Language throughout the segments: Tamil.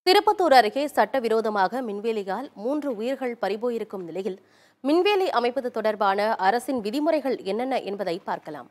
திருப்பத்தூர் அருகே சட்டவிரோதமாக மின்வேலியால் மூன்று உயிர்கள் பறிபோயிருக்கும் நிலையில் மின்வேலி அமைப்பது தொடர்பான அரசின் விதிமுறைகள் என்னென்ன என்பதை பார்க்கலாம்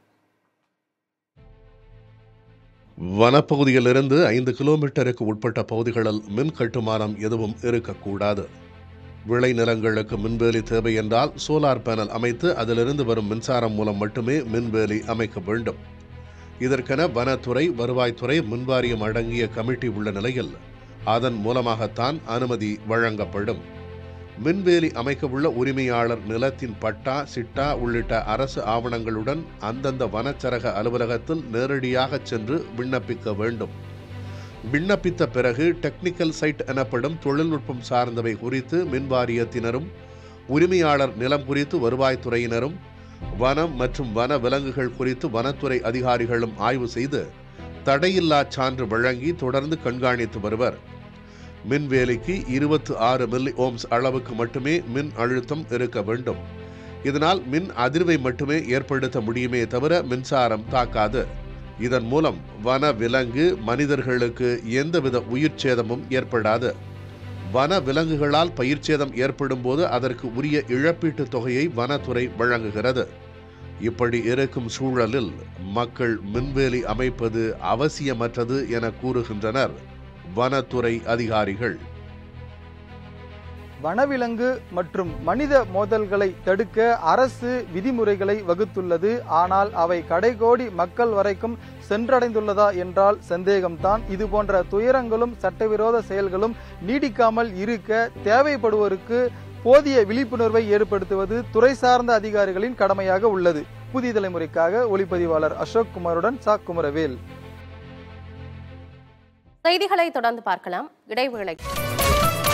வனப்பகுதியிலிருந்து ஐந்து கிலோமீட்டருக்கு உட்பட்ட பகுதிகளில் மின் கட்டுமானம் எதுவும் இருக்கக்கூடாது விளைநிலங்களுக்கு மின்வேலி தேவை என்றால் சோலார் பேனல் அமைத்து அதிலிருந்து வரும் மின்சாரம் மூலம் மட்டுமே மின்வேலி அமைக்க வேண்டும் இதற்கென வனத்துறை வருவாய்த்துறை மின்வாரியம் அடங்கிய கமிட்டி உள்ள நிலையில் அதன் மூலமாகத்தான் அனுமதி வழங்கப்படும் மின்வேலி அமைக்கவுள்ள உரிமையாளர் நிலத்தின் பட்டா சிட்டா உள்ளிட்ட அரசு ஆவணங்களுடன் அந்தந்த வனச்சரக அலுவலகத்தில் நேரடியாக சென்று விண்ணப்பிக்க வேண்டும் விண்ணப்பித்த பிறகு டெக்னிக்கல் சைட் எனப்படும் தொழில்நுட்பம் சார்ந்தவை குறித்து மின்வாரியத்தினரும் உரிமையாளர் நிலம் குறித்து வருவாய்த்துறையினரும் வனம் மற்றும் வன விலங்குகள் குறித்து வனத்துறை அதிகாரிகளும் ஆய்வு செய்து தடையில்லா சான்று வழங்கி தொடர்ந்து கண்காணித்து வருவர் மின்வேலிக்கு இருபத்து ஆறு மில்லி ஓம்ஸ் அளவுக்கு மட்டுமே மின் அழுத்தம் இருக்க வேண்டும் இதனால் மின் அதிர்வை மட்டுமே ஏற்படுத்த முடியுமே தவிர மின்சாரம் தாக்காது இதன் மூலம் வன விலங்கு மனிதர்களுக்கு எந்தவித உயிர் சேதமும் ஏற்படாது வன விலங்குகளால் பயிர்ச்சேதம் ஏற்படும் போது அதற்கு உரிய இழப்பீட்டுத் தொகையை வனத்துறை வழங்குகிறது இப்படி இருக்கும் சூழலில் மக்கள் மின்வேலி அமைப்பது அவசியமற்றது என கூறுகின்றனர் வனத்துறை அதிகாரிகள் வனவிலங்கு மற்றும் மனித மோதல்களை தடுக்க அரசு விதிமுறைகளை வகுத்துள்ளது ஆனால் அவை கடைகோடி மக்கள் வரைக்கும் சென்றடைந்துள்ளதா என்றால் சந்தேகம்தான் இது போன்ற துயரங்களும் சட்டவிரோத செயல்களும் நீடிக்காமல் இருக்க தேவைப்படுவோருக்கு போதிய விழிப்புணர்வை ஏற்படுத்துவது துறை சார்ந்த அதிகாரிகளின் கடமையாக உள்ளது புதிய தலைமுறைக்காக ஒளிப்பதிவாளர் அசோக் குமாருடன் சா குமரவேல் செய்திகளை தொடர்ந்து பார்க்கலாம் இடைவேளை